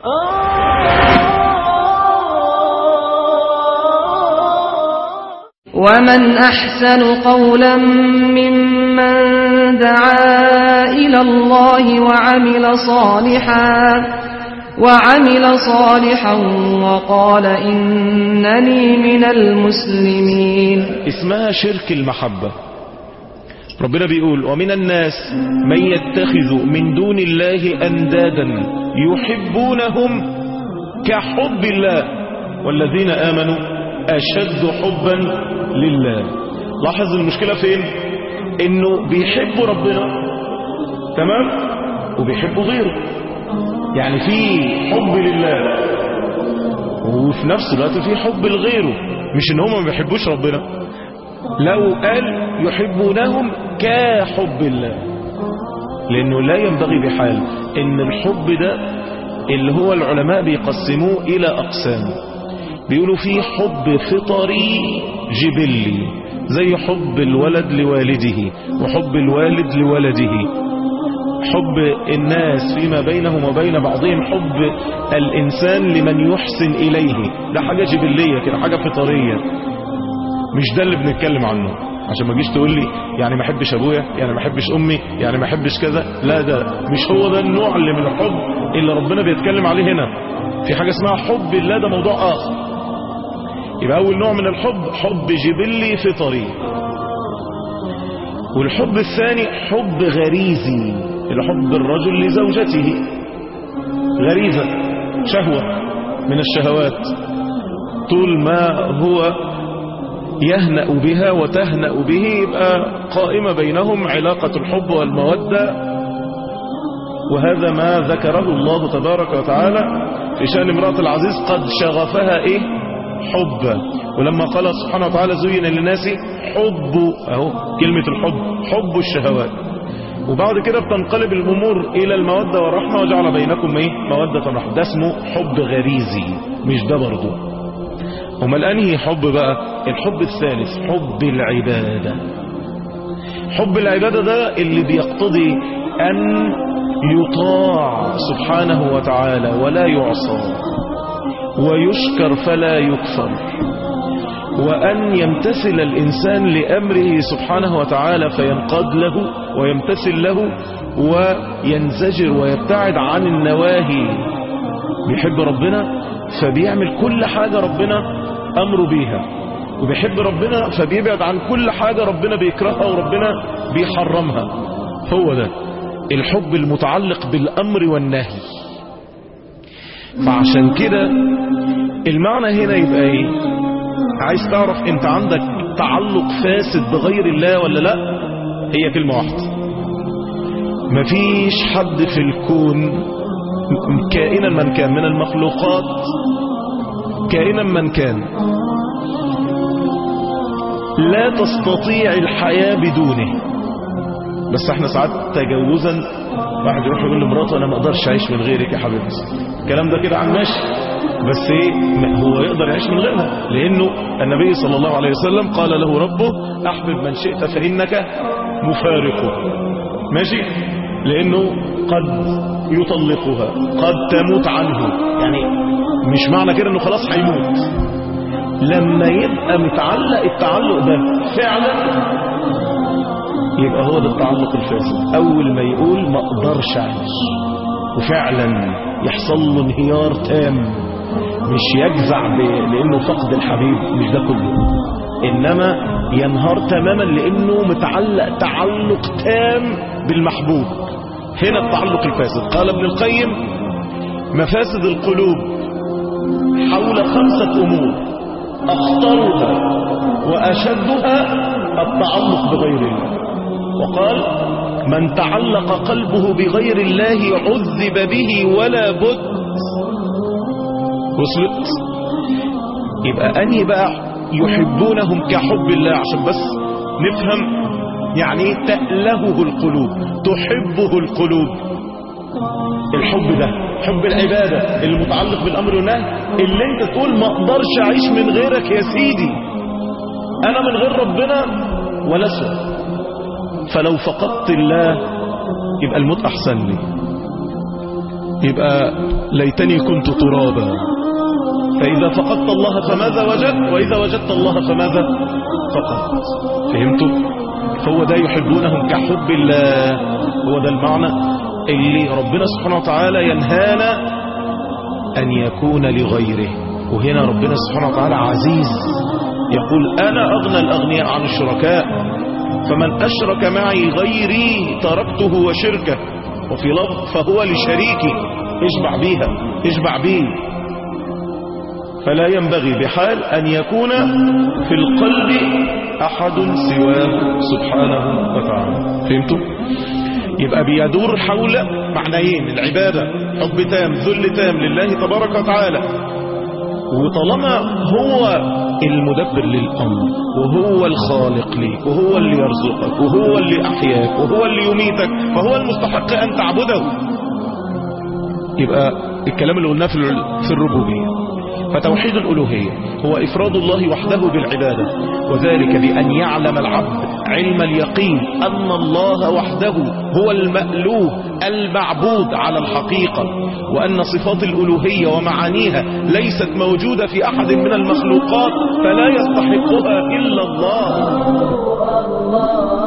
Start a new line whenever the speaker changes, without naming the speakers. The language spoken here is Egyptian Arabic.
ومن أحسن قولا ممن دعا إلى الله وعمل صالحا وعمل صالحا وقال إنني من المسلمين
اسمها شرك المحبة ربنا بيقول ومن الناس من يتخذ من دون الله أندادا يحبونهم كحب الله والذين آمنوا أشد حبا لله لاحظ المشكلة فين انه بيحبوا ربنا تمام وبيحبوا غيره يعني في حب لله وفي نفس الوقت في حب لغيره مش ان هم ما بيحبوش ربنا لو قال يحبونهم كحب الله لانه لا ينبغي بحال ان الحب ده اللي هو العلماء بيقسموه الى اقسام بيقولوا فيه حب فطري جبلي زي حب الولد لوالده وحب الوالد لولده حب الناس فيما بينهم وبين بعضهم حب الإنسان لمن يحسن إليه ده حاجة جبلية كده حاجة فطرية مش ده اللي بنتكلم عنه عشان ما تجيش تقول لي يعني ما احبش ابويا يعني ما احبش امي يعني ما احبش كذا لا ده مش هو ده النوع اللي من الحب اللي ربنا بيتكلم عليه هنا في حاجة اسمها حب الله ده موضوع اخر يبقى اول نوع من الحب حب جبلي فطري والحب الثاني حب غريزي اللي حب الرجل لزوجته غريزة شهوة من الشهوات طول ما هو يهنأ بها وتهنأ به يبقى قائمة بينهم علاقة الحب والمودة وهذا ما ذكره الله تبارك وتعالى في شأن امرأة العزيز قد شغفها ايه حبا ولما قال سبحانه وتعالى زين للناس حب اهو كلمة الحب حب الشهوات وبعد كده بتنقلب الامور الى المودة والرحمة وجعل بينكم ايه مودة ورحمة ده اسمه حب غريزي مش ده برضه هما الانهي حب بقى الحب الثالث حب العبادة حب العبادة ده اللي بيقتضي ان يطاع سبحانه وتعالى ولا يعصى ويشكر فلا يكفر وأن يمتثل الإنسان لأمره سبحانه وتعالى فينقاد له ويمتثل له وينزجر ويبتعد عن النواهي بيحب ربنا فبيعمل كل حاجة ربنا أمره بيها وبيحب ربنا فبيبعد عن كل حاجة ربنا بيكرهها وربنا بيحرمها هو ده الحب المتعلق بالأمر والنهي فعشان كده المعنى هنا يبقى ايه عايز تعرف انت عندك تعلق فاسد بغير الله ولا لا هي كلمة واحدة مفيش حد في الكون كائنا من كان من المخلوقات كائنا من كان لا تستطيع الحياة بدونه بس احنا ساعات تجوزا واحد يروح يقول لمراته انا ما اقدرش اعيش من غيرك يا حبيبتي الكلام ده كده عن ماشي بس ايه هو يقدر يعيش من غيرها لانه النبي صلى الله عليه وسلم قال له ربه احبب من شئت فانك مفارقه ماشي لانه قد يطلقها قد تموت عنه يعني مش معنى كده انه خلاص هيموت لما يبقى متعلق التعلق ده فعلا يبقى هو ده التعلق الفاسد اول ما يقول ما اقدرش اعيش وفعلا يحصل له انهيار تام مش يجزع لانه فقد الحبيب مش ده كله انما ينهار تماما لانه متعلق تعلق تام بالمحبوب هنا التعلق الفاسد قال ابن القيم مفاسد القلوب حول خمسة امور اخطرها واشدها التعلق بغير الله وقال من تعلق قلبه بغير الله عذب به ولا بد وصلت يبقى أنهي بقى يحبونهم كحب الله عشان بس نفهم يعني ايه تألهه القلوب تحبه القلوب الحب ده حب العبادة اللي متعلق بالأمر والنهي اللي انت تقول ما اقدرش اعيش من غيرك يا سيدي انا من غير ربنا ولا اسوأ فلو فقدت الله يبقى الموت احسن لي يبقى ليتني كنت ترابا فإذا فقدت الله فماذا وجدت وإذا وجدت الله فماذا فقدت فهمتوا هو ده يحبونهم كحب الله هو ده المعنى اللي ربنا سبحانه وتعالى ينهانا أن يكون لغيره وهنا ربنا سبحانه وتعالى عزيز يقول أنا أغنى الأغنياء عن الشركاء فمن أشرك معي غيري تركته وشركه وفي لفظ فهو لشريكي اشبع بيها اشبع بيه فلا ينبغي بحال أن يكون في القلب أحد سواه سبحانه وتعالى فهمتوا؟ يبقى بيدور حول معنيين العبادة حب تام ذل تام لله تبارك وتعالى وطالما هو المدبر للأمر وهو الخالق ليك وهو اللي يرزقك وهو اللي أحياك وهو اللي يميتك فهو المستحق أن تعبده يبقى الكلام اللي قلناه في الربوبية فتوحيد الألوهية هو إفراد الله وحده بالعبادة وذلك بأن يعلم العبد علم اليقين أن الله وحده هو المألوه المعبود على الحقيقة وأن صفات الألوهية ومعانيها ليست موجودة في أحد من المخلوقات فلا يستحقها إلا الله